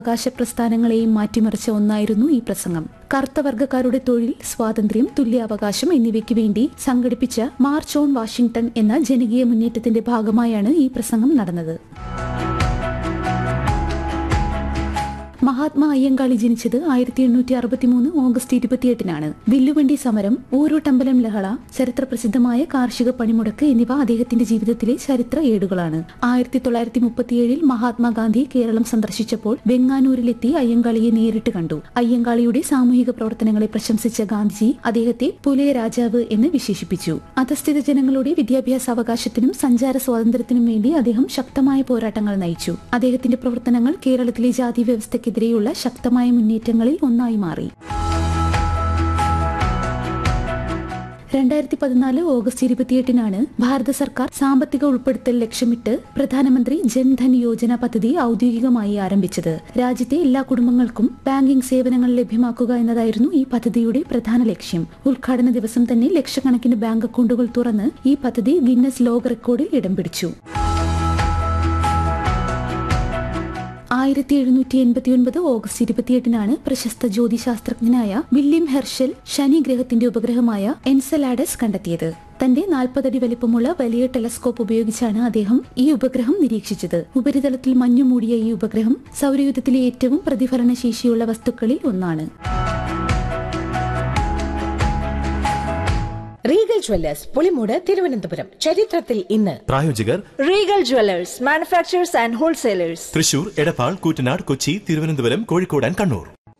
അവകാശ പ്രസ്ഥാനങ്ങളെയും മാറ്റിമറിച്ച ഒന്നായിരുന്നു ഈ പ്രസംഗം കറുത്ത വർഗ്ഗക്കാരുടെ തൊഴിൽ സ്വാതന്ത്ര്യം തുല്യാവകാശം എന്നിവയ്ക്ക് വേണ്ടി സംഘടിപ്പിച്ച മാർച്ച് ഓൺ വാഷിംഗ്ടൺ എന്ന ജനകീയ മുന്നേറ്റത്തിന്റെ ഭാഗമായാണ് ഈ പ്രസംഗം നടന്നത് മഹാത്മാ അയ്യങ്കാളി ജനിച്ചത് ആയിരത്തി എണ്ണൂറ്റി അറുപത്തിമൂന്ന് ഓഗസ്റ്റ് ഇരുപത്തിയെട്ടിനാണ് വില്ലുവണ്ടി സമരം ഊരൂട്ടമ്പലം ലഹള ചരിത്ര പ്രസിദ്ധമായ കാർഷിക പണിമുടക്ക് എന്നിവ അദ്ദേഹത്തിന്റെ ജീവിതത്തിലെ ചരിത്ര ഏടുകളാണ് ആയിരത്തി തൊള്ളായിരത്തി മുപ്പത്തിയേഴിൽ മഹാത്മാഗാന്ധി കേരളം സന്ദർശിച്ചപ്പോൾ വെങ്ങാനൂരിലെത്തി അയ്യങ്കാളിയെ നേരിട്ട് കണ്ടു അയ്യങ്കാളിയുടെ സാമൂഹിക പ്രവർത്തനങ്ങളെ പ്രശംസിച്ച ഗാന്ധിജി അദ്ദേഹത്തെ പുലയ രാജാവ് എന്ന് വിശേഷിപ്പിച്ചു അധസ്ഥിത ജനങ്ങളുടെ വിദ്യാഭ്യാസ അവകാശത്തിനും സഞ്ചാര സ്വാതന്ത്ര്യത്തിനും വേണ്ടി അദ്ദേഹം ശക്തമായ പോരാട്ടങ്ങൾ നയിച്ചു അദ്ദേഹത്തിന്റെ പ്രവർത്തനങ്ങൾ കേരളത്തിലെ ജാതി വ്യവസ്ഥയ്ക്കെതിരെയുള്ള ശക്തമായ മുന്നേറ്റങ്ങളിൽ ഒന്നായി മാറി രണ്ടായിരത്തി പതിനാല് ഓഗസ്റ്റ് ഇരുപത്തിയെട്ടിനാണ് ഭാരത സർക്കാർ സാമ്പത്തിക ഉൾപ്പെടുത്തൽ ലക്ഷ്യമിട്ട് പ്രധാനമന്ത്രി ജൻധൻ യോജന പദ്ധതി ഔദ്യോഗികമായി ആരംഭിച്ചത് രാജ്യത്തെ എല്ലാ കുടുംബങ്ങൾക്കും ബാങ്കിംഗ് സേവനങ്ങൾ ലഭ്യമാക്കുക എന്നതായിരുന്നു ഈ പദ്ധതിയുടെ പ്രധാന ലക്ഷ്യം ഉദ്ഘാടന ദിവസം തന്നെ ലക്ഷക്കണക്കിന് ബാങ്ക് അക്കൗണ്ടുകൾ തുറന്ന് ഈ പദ്ധതി ഗിന്നസ് ലോക റെക്കോർഡിൽ ഇടം പിടിച്ചു ആയിരത്തി എഴുന്നൂറ്റി എൺപത്തിയൊൻപത് ഓഗസ്റ്റ് ഇരുപത്തിയെട്ടിനാണ് പ്രശസ്ത ജ്യോതിശാസ്ത്രജ്ഞനായ വില്യം ഹെർഷൽ ശനി ഗ്രഹത്തിന്റെ ഉപഗ്രഹമായ എൻസലാഡസ് കണ്ടെത്തിയത് തന്റെ നാൽപ്പതടി വലിപ്പമുള്ള വലിയ ടെലസ്കോപ്പ് ഉപയോഗിച്ചാണ് അദ്ദേഹം ഈ ഉപഗ്രഹം നിരീക്ഷിച്ചത് ഉപരിതലത്തിൽ മഞ്ഞു മൂടിയ ഈ ഉപഗ്രഹം സൗരയൂഥത്തിലെ ഏറ്റവും പ്രതിഫലന ശേഷിയുള്ള വസ്തുക്കളിൽ ഒന്നാണ് റീഗൽ ജ്വല്ലേഴ്സ് പുളിമൂട് തിരുവനന്തപുരം ചരിത്രത്തിൽ ഇന്ന് പ്രായോജകർ Regal Jewelers, manufacturers and wholesalers. Thrissur Edappal Koottanad Kochi Thiruvananthapuram Kozhikode and Kannur